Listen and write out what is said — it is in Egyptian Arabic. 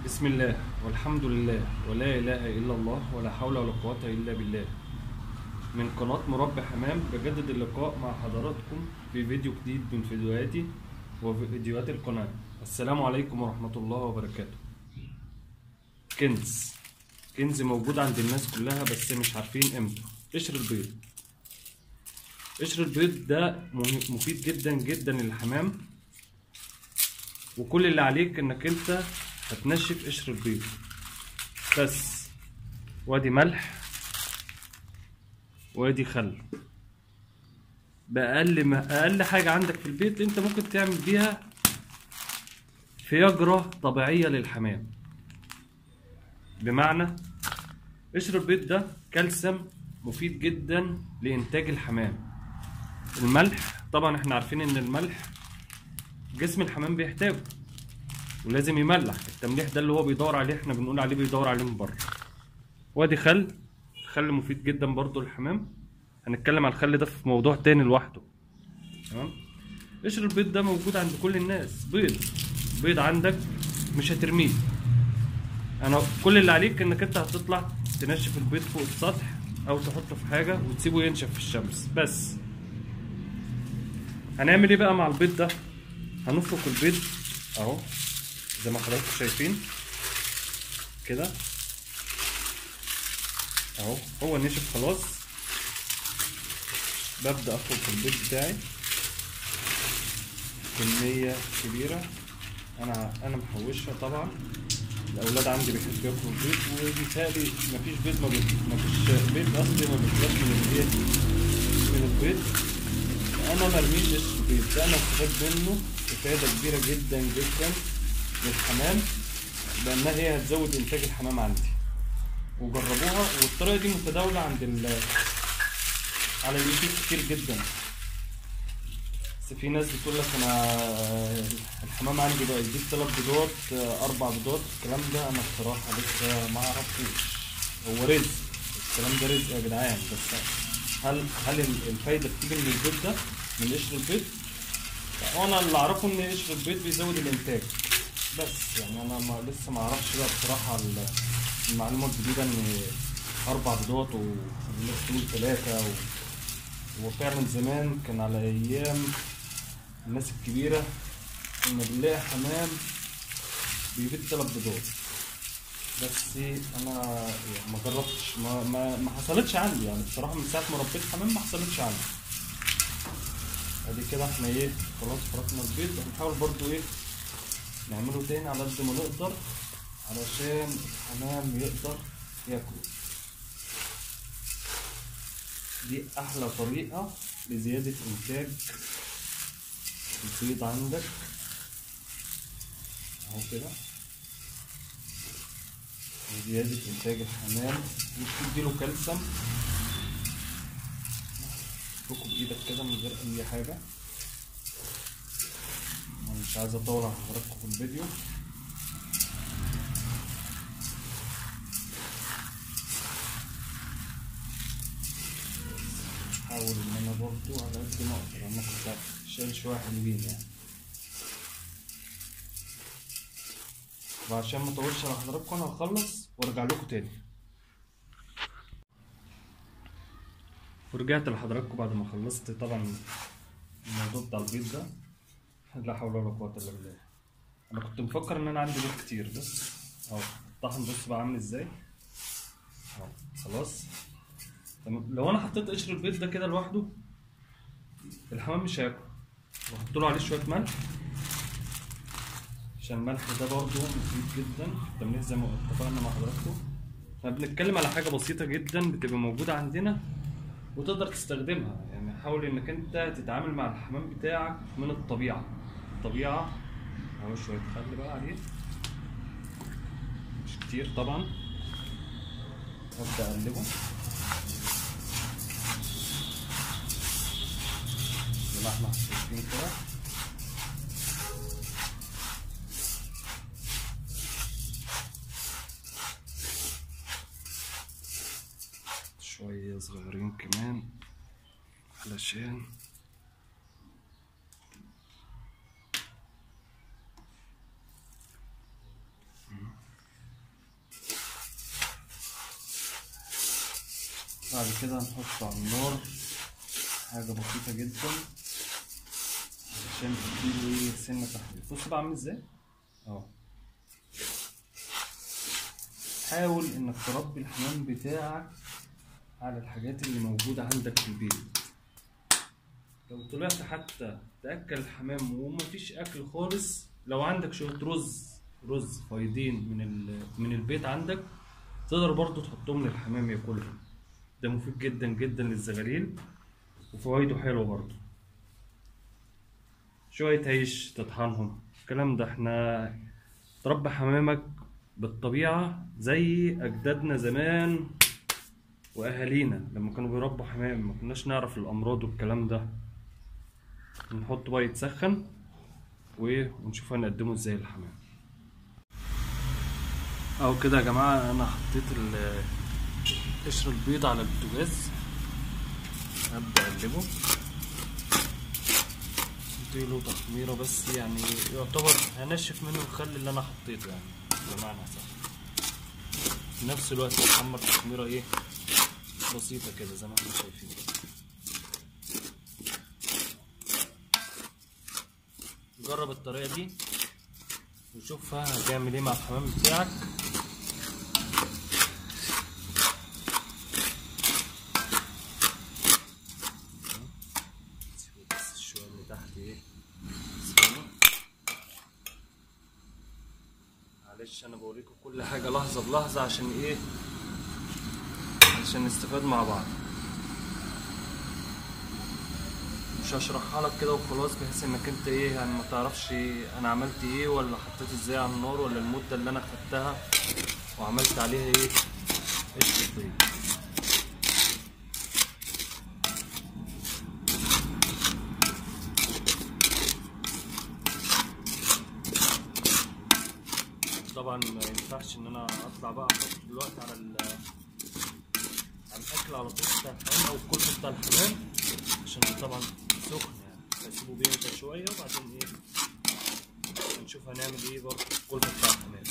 بسم الله والحمد لله ولا إله إلا الله ولا حول ولا قوة إلا بالله من قناة مربي حمام بجدد اللقاء مع حضراتكم في فيديو جديد من فيديوهاتي وفيديوهات القناة السلام عليكم ورحمة الله وبركاته كنز كنز موجود عند الناس كلها بس مش عارفين قيمته قشر البيض قشر البيض ده مه- مفيد جدا جدا للحمام وكل اللي عليك انك انت هتنشف قشر البيض بس وادي ملح وادي خل بأقل ما أقل حاجة عندك في البيت أنت ممكن تعمل بيها فياجرة طبيعية للحمام بمعنى قشر البيض ده كالسيوم مفيد جدا لإنتاج الحمام الملح طبعا احنا عارفين ان الملح جسم الحمام بيحتاجه ولازم يملح التمليح ده اللي هو بيدور عليه احنا بنقول عليه بيدور عليه من بره وادي خل الخل مفيد جدا برضو للحمام هنتكلم على الخل ده في موضوع تاني لوحده تمام قشر البيض ده موجود عند كل الناس بيض بيض عندك مش هترميه انا كل اللي عليك انك انت هتطلع تنشف البيض فوق السطح او تحطه في حاجه وتسيبه ينشف في الشمس بس هنعمل ايه بقى مع البيض ده هنفرك البيض اهو زي ما حضراتكم شايفين كده اهو هو نشف خلاص ببدا افرك البيض بتاعي كميه كبيره انا انا محوشها طبعا الاولاد عندي بيحبوا ياكلوا البيض وبيتهيألي مفيش بيض ما بي... مفيش بيض اصلي ما بيطلعش من الايه من البيض انا مرميش قشر البيض ده انا استفاد منه افاده كبيره جدا جدا للحمام لانها هي هتزود انتاج الحمام عندي وجربوها والطريقه دي متداوله عند ال على اليوتيوب كتير جدا بس في ناس بتقول لك انا الحمام عندي بقى يجيب ثلاث بيضات اربع بيضات الكلام ده انا بصراحه لسه ما اعرفوش هو رزق الكلام ده رزق يا جدعان بس هل هل الفايده بتيجي من البيض ده من قشر البيض وانا اللي اعرفه ان قشر البيض بيزود الانتاج بس يعني انا ما لسه ما اعرفش بقى بصراحه ال- المعلومه الجديده ان اربع بيضات والناس تقول ثلاثه و... وفعلا زمان كان على ايام الناس الكبيره كنا بنلاقي حمام بيبيض ثلاث بيضات بس انا يعني ما جربتش ما, ما, ما حصلتش عندي يعني بصراحه من ساعه ما ربيت حمام ما حصلتش عندي ادي كده احنا ايه خلاص فرقنا البيض هنحاول برضو ايه نعمله تاني على قد ما نقدر علشان الحمام يقدر ياكل دي احلى طريقة لزيادة انتاج البيض عندك اهو كده وزيادة انتاج الحمام وتديله كالسيوم فكه بايدك كده من غير اي حاجة انا مش عايز اطول على حضراتكم في الفيديو احاول ان انا برضو على قد ما اقدر انا كنت شايل شويه حلوين يعني وعشان ما اطولش على حضراتكم انا هخلص وارجع لكم تاني ورجعت لحضراتكم بعد ما خلصت طبعا الموضوع بتاع البيض ده لا حول ولا قوة الا بالله انا كنت مفكر ان انا عندي بيض كتير بس اهو الطحن بص بقى عامل ازاي اهو خلاص تمام لو انا حطيت قشر البيض ده كده لوحده الحمام مش هياكل واحط له عليه شويه ملح عشان الملح ده برضه مفيد جدا في التمليح زي ما اتفقنا مع حضراتكم احنا بنتكلم على حاجه بسيطه جدا بتبقى موجوده عندنا وتقدر تستخدمها يعني حاول انك انت تتعامل مع الحمام بتاعك من الطبيعه الطبيعه اهو شويه خل بقى عليه مش كتير طبعا ابدا اقلبه زي ما احنا شايفين كده شوية صغيرين كمان علشان بعد كده هنحط على النار حاجة بسيطة جدا عشان تديله ايه سنة تحمير بص بقى عامل ازاي اهو حاول انك تربي الحمام بتاعك على الحاجات اللي موجودة عندك في البيت لو طلعت حتى تأكل الحمام ومفيش أكل خالص لو عندك شوية رز رز فايضين من ال... من البيت عندك تقدر برضو تحطهم للحمام ياكلهم ده مفيد جدا جدا للزغاليل وفوائده حلوة برضو شوية عيش تطحنهم الكلام ده احنا تربي حمامك بالطبيعة زي أجدادنا زمان وأهالينا لما كانوا بيربوا حمام ما كناش نعرف الأمراض والكلام ده نحطه بقى يتسخن و- ونشوف هنقدمه ازاي للحمام اهو كده يا جماعة أنا حطيت ال- قشر البيض على البوتاجاز هبدأ أقلبه اديله تخميرة بس يعني يعتبر هنشف منه الخل اللي أنا حطيته يعني بمعنى صح في نفس الوقت يتحمر تخميرة ايه بسيطة كده زي ما احنا شايفين جرب الطريقة دي وشوفها هتعمل ايه مع الحمام بتاعك سيبوا بس الشوية اللي تحت ايه يسخنوا. معلش انا بوريكم كل حاجة لحظة بلحظة عشان ايه عشان نستفاد مع بعض مش هشرحها لك كده وخلاص بحيث انك انت ايه يعني ما تعرفش انا عملت ايه ولا حطيت ازاي على النار ولا المدة اللي انا خدتها وعملت عليها ايه قشر البيض طبعا ما ينفعش ان انا اطلع بقى احط دلوقتي على ال على الاكل على طول بتاع الحمام او الكل بتاع الحمام عشان ده طبعا سخن يعني هسيبه بيهدى شويه وبعدين ايه نشوف هنعمل ايه برضه في الكل بتاع الحمام